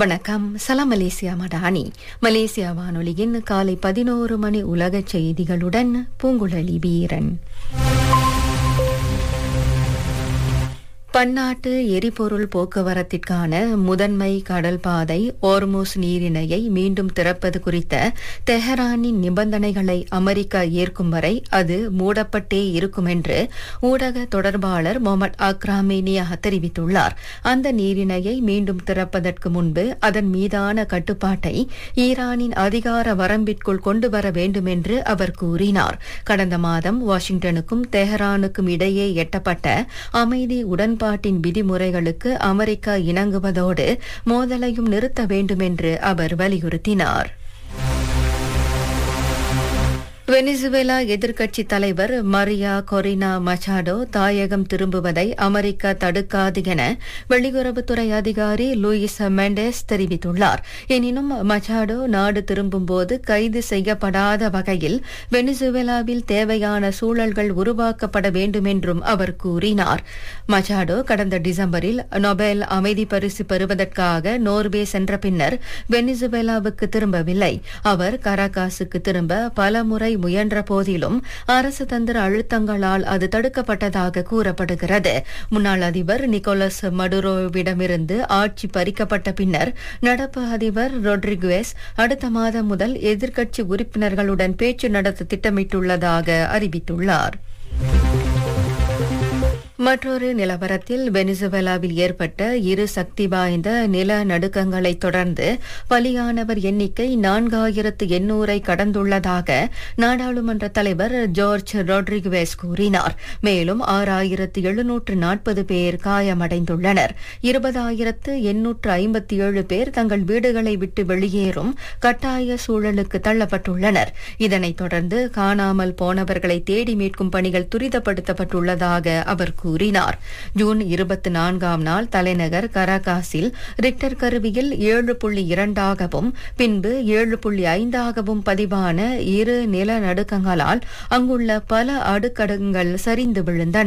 வணக்கம் சலாம் Malaysia Madani Malaysia வானொலியின் காலை பதினோரு மணி உலக செய்திகளுடன் பூங்குழலி வீரன் பன்னாட்டு எரிபொருள் போக்குவரத்திற்கான முதன்மை கடல் பாதை ஓர்மோஸ் நீரிணையை மீண்டும் திறப்பது குறித்த தெஹரானின் நிபந்தனைகளை அமெரிக்கா ஏற்கும் வரை அது மூடப்பட்டே இருக்கும் என்று ஊடக தொடர்பாளர் முகமது அக்ராமேனியா தெரிவித்துள்ளார் அந்த நீரிணையை மீண்டும் திறப்பதற்கு முன்பு அதன் மீதான கட்டுப்பாட்டை ஈரானின் அதிகார வரம்பிற்குள் கொண்டு வர வேண்டும் என்று அவர் கூறினார் கடந்த மாதம் வாஷிங்டனுக்கும் தெஹரானுக்கும் இடையே எட்டப்பட்ட அமைதி உடன்பாடு உடன்பாட்டின் விதிமுறைகளுக்கு அமெரிக்கா இணங்குவதோடு மோதலையும் நிறுத்த வேண்டும் என்று அவர் வலியுறுத்தினார் வெனிசுவேலா எதிர்க்கட்சி தலைவர் மரியா கொரினா மச்சாடோ தாயகம் திரும்புவதை அமெரிக்கா தடுக்காது என வெளியுறவுத்துறை அதிகாரி லூயிஸ் மெண்டேஸ் தெரிவித்துள்ளார் எனினும் மச்சாடோ நாடு திரும்பும்போது கைது செய்யப்படாத வகையில் வெனிசுவேலாவில் தேவையான சூழல்கள் உருவாக்கப்பட வேண்டும் என்றும் அவர் கூறினார் மச்சாடோ கடந்த டிசம்பரில் நொபேல் அமைதி பரிசு பெறுவதற்காக நோர்வே சென்ற பின்னர் வெனிசுவேலாவுக்கு திரும்பவில்லை அவர் கராகாசுக்கு திரும்ப பலமுறை முயன்ற போதிலும் அரசு தந்திர அழுத்தங்களால் அது தடுக்கப்பட்டதாக கூறப்படுகிறது முன்னாள் அதிபர் நிக்கோலஸ் மடுரோவிடமிருந்து ஆட்சி பறிக்கப்பட்ட பின்னர் நடப்பு அதிபர் ரொட்ரிகுவேஸ் அடுத்த மாதம் முதல் எதிர்க்கட்சி உறுப்பினர்களுடன் பேச்சு நடத்த திட்டமிட்டுள்ளதாக அறிவித்துள்ளார் மற்றொரு நிலவரத்தில் வெனிசுவேலாவில் ஏற்பட்ட இரு சக்தி வாய்ந்த நிலநடுக்கங்களை தொடர்ந்து பலியானவர் எண்ணிக்கை நான்காயிரத்து எண்ணூரை கடந்துள்ளதாக நாடாளுமன்ற தலைவர் ஜார்ஜ் ரொட்ரிகுவேஸ் கூறினார் மேலும் ஆறாயிரத்து எழுநூற்று நாற்பது பேர் காயமடைந்துள்ளனர் இருபதாயிரத்து எண்ணூற்று ஐம்பத்தி ஏழு பேர் தங்கள் வீடுகளை விட்டு வெளியேறும் கட்டாய சூழலுக்கு தள்ளப்பட்டுள்ளனர் இதனைத் தொடர்ந்து காணாமல் போனவர்களை தேடி மீட்கும் பணிகள் துரிதப்படுத்தப்பட்டுள்ளதாக அவர் கூறினார் ஜூன் இருபத்தி நான்காம் நாள் தலைநகர் கராகாஸில் ரிக்டர் கருவியில் ஏழு புள்ளி இரண்டாகவும் பின்பு ஏழு புள்ளி ஐந்தாகவும் பதிவான இரு நிலநடுக்கங்களால் அங்குள்ள பல அடுக்கடுங்கள் சரிந்து விழுந்தன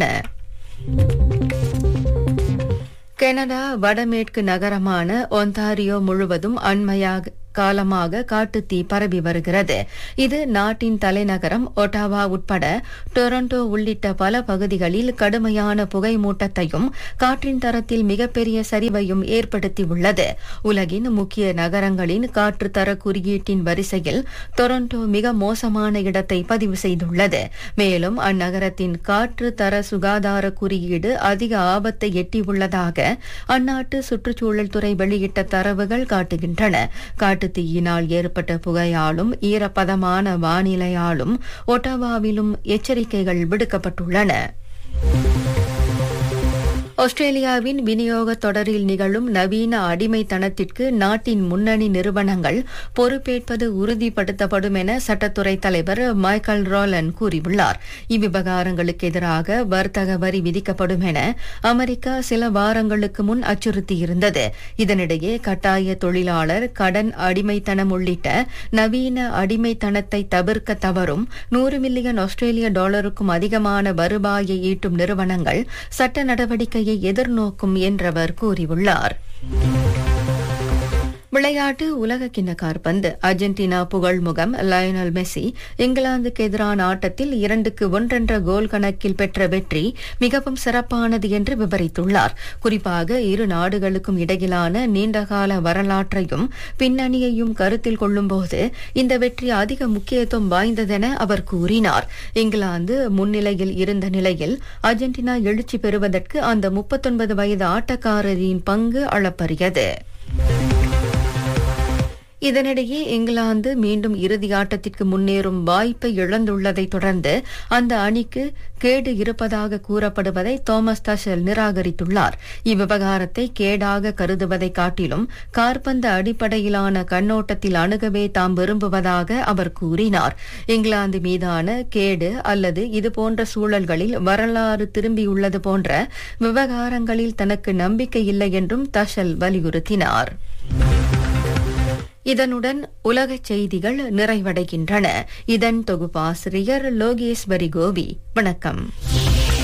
கனடா வடமேற்கு நகரமான ஒன்டாரியோ முழுவதும் அண்மையாக காலமாக காட்டுத்தீ பரவி வருகிறது இது நாட்டின் தலைநகரம் ஒட்டாவா உட்பட டொரண்டோ உள்ளிட்ட பல பகுதிகளில் கடுமையான புகை மூட்டத்தையும் காற்றின் தரத்தில் மிகப்பெரிய சரிவையும் ஏற்படுத்தியுள்ளது உலகின் முக்கிய நகரங்களின் காற்று தர குறியீட்டின் வரிசையில் டொரண்டோ மிக மோசமான இடத்தை பதிவு செய்துள்ளது மேலும் அந்நகரத்தின் காற்று தர சுகாதார குறியீடு அதிக ஆபத்தை எட்டியுள்ளதாக அந்நாட்டு சுற்றுச்சூழல் துறை வெளியிட்ட தரவுகள் காட்டுகின்றன காட்டு தீயினால் ஏற்பட்ட புகையாலும் ஈரப்பதமான வானிலையாலும் ஒட்டவாவிலும் எச்சரிக்கைகள் விடுக்கப்பட்டுள்ளன ஆஸ்திரேலியாவின் விநியோக தொடரில் நிகழும் நவீன அடிமைத்தனத்திற்கு நாட்டின் முன்னணி நிறுவனங்கள் பொறுப்பேற்பது உறுதிப்படுத்தப்படும் என சட்டத்துறை தலைவர் மைக்கேல் ரோலன் கூறியுள்ளார் இவ்விவகாரங்களுக்கு எதிராக வர்த்தக வரி விதிக்கப்படும் என அமெரிக்கா சில வாரங்களுக்கு முன் அச்சுறுத்தியிருந்தது இதனிடையே கட்டாய தொழிலாளர் கடன் அடிமைத்தனம் உள்ளிட்ட நவீன அடிமைத்தனத்தை தவிர்க்க தவறும் நூறு மில்லியன் ஆஸ்திரேலிய டாலருக்கும் அதிகமான வருவாயை ஈட்டும் நிறுவனங்கள் சட்ட நடவடிக்கை வெற்றியை எதிர்நோக்கும் என்றவர் கூறியுள்ளார் விளையாட்டு உலக கிண்ண கார்பந்து அர்ஜென்டினா புகழ்முகம் லயனல் மெஸ்ஸி இங்கிலாந்துக்கு எதிரான ஆட்டத்தில் இரண்டுக்கு ஒன்றென்ற கோல் கணக்கில் பெற்ற வெற்றி மிகவும் சிறப்பானது என்று விவரித்துள்ளார் குறிப்பாக இரு நாடுகளுக்கும் இடையிலான நீண்டகால வரலாற்றையும் பின்னணியையும் கருத்தில் கொள்ளும்போது இந்த வெற்றி அதிக முக்கியத்துவம் வாய்ந்ததென அவர் கூறினார் இங்கிலாந்து முன்னிலையில் இருந்த நிலையில் அர்ஜென்டினா எழுச்சி பெறுவதற்கு அந்த முப்பத்தொன்பது வயது ஆட்டக்காரரின் பங்கு அளப்பரியது இதனிடையே இங்கிலாந்து மீண்டும் இறுதி ஆட்டத்திற்கு முன்னேறும் வாய்ப்பை இழந்துள்ளதை தொடர்ந்து அந்த அணிக்கு கேடு இருப்பதாக கூறப்படுவதை தோமஸ் தஷல் நிராகரித்துள்ளார் இவ்விவகாரத்தை கேடாக கருதுவதை காட்டிலும் கார்பந்து அடிப்படையிலான கண்ணோட்டத்தில் அணுகவே தாம் விரும்புவதாக அவர் கூறினார் இங்கிலாந்து மீதான கேடு அல்லது இதுபோன்ற சூழல்களில் வரலாறு திரும்பியுள்ளது போன்ற விவகாரங்களில் தனக்கு நம்பிக்கை இல்லை என்றும் தஷல் வலியுறுத்தினார் இதனுடன் உலகச் செய்திகள் நிறைவடைகின்றன இதன் தொகுப்பாசிரியர் லோகேஸ்வரி கோவி வணக்கம்